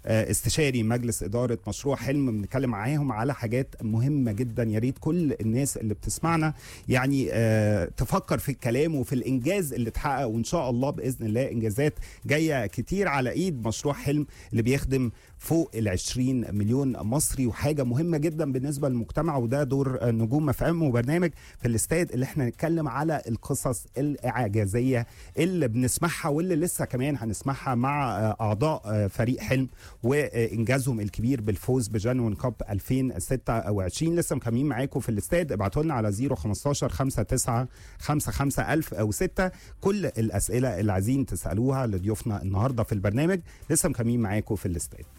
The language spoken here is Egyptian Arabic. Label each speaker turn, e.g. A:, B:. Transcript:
A: آه، استشاري مجلس اداره مشروع حلم بنتكلم معاهم على حاجات مهمه جدا يا ريت كل الناس اللي بتسمعنا يعني آه، تفكر في الكلام وفي الانجاز اللي اتحقق وان شاء الله باذن الله انجازات جايه كتير على ايد مشروع حلم اللي بيخدم فوق ال 20 مليون مصري وحاجه مهمه جدا بالنسبه للمجتمع وده دور آه، نجوم اف ام وبرنامج في الاستاد اللي احنا نتكلم على القصص الاعجازيه اللي بنسمعها واللي لسه كمان هنسمعها مع آه، اعضاء آه، فريق حلم وانجازهم الكبير بالفوز بجانون كاب 2026 لسه مكملين معاكم في الاستاد ابعتوا لنا على 015 59 55 1000 او 6 كل الاسئله اللي عايزين تسالوها لضيوفنا النهارده في البرنامج لسه مكملين معاكم في الاستاد